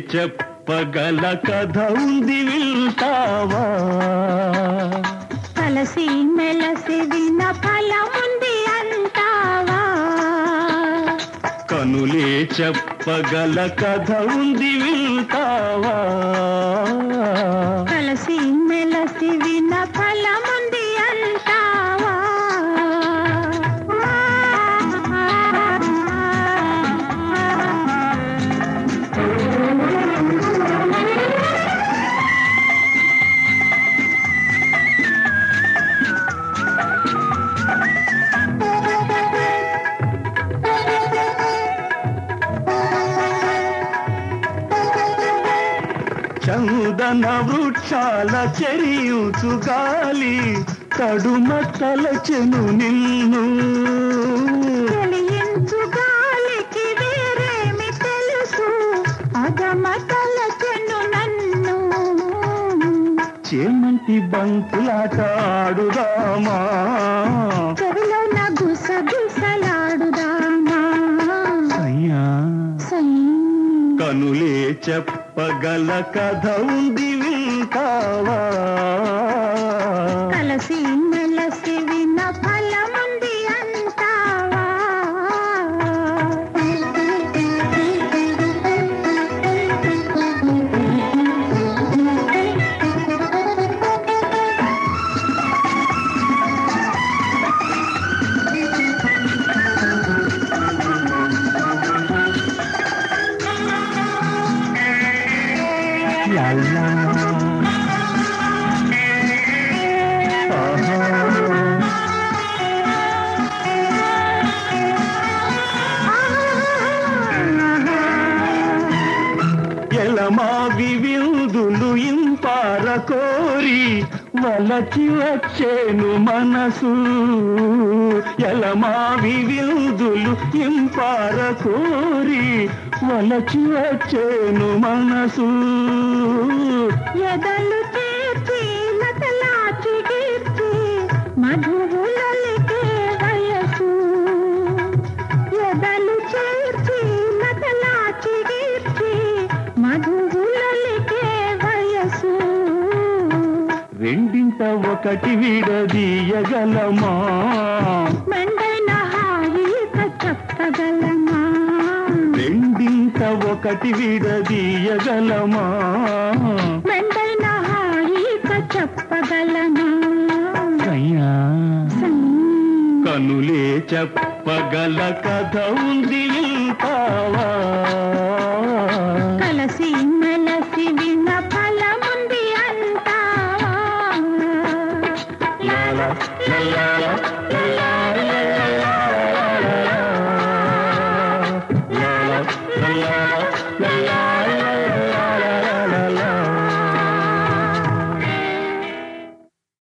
చెప్పగల కథ ఉంది వింటావా కలసి మెలసి విన ఫలముంది అంటావా కనులే చెప్పగల కథ ఉంది వింటావా కలసి మెలసి విన ఫలముంది అంటావా చందన వృక్షాల చెరియుచు గాలి తడుమ తలచెను నిన్ను తెలియించు గాలికి వేరేమి తెలుసు అగమ తలచెను నన్ను చేమంటి బంతులాట ఆడుదామా చెవిలో నా గుసగుసలాడుదామా అయ్యా సై కనులే చెప్పగల కథ ఉంది వింటావా కలసి మెలసి విన ఫలముంది అంటావా లాలా. ఆహా. ఎలమావి విందులు ఇంపార కోరి వలచి వచ్చేను మనసు ఎలమావి విందులు ఇంపార కోరి వలచి వచ్చేను మనసు ఎదలు చేర్చి లతలాచి గీర్చి మధువులలికే వయసు ఎదలు చేర్చి లతలాచి గీర్చి మధువులలికే వయసు రెండింట ఒకటి విడదీయగలమా మెండైన హాయిక చెప్పగలమా రెండింట ఒకటి విడదీయగలమా మెండైన హాయిక చెప్పగలమా అయ్యా సై కనులే చెప్పగల కథ ఉంది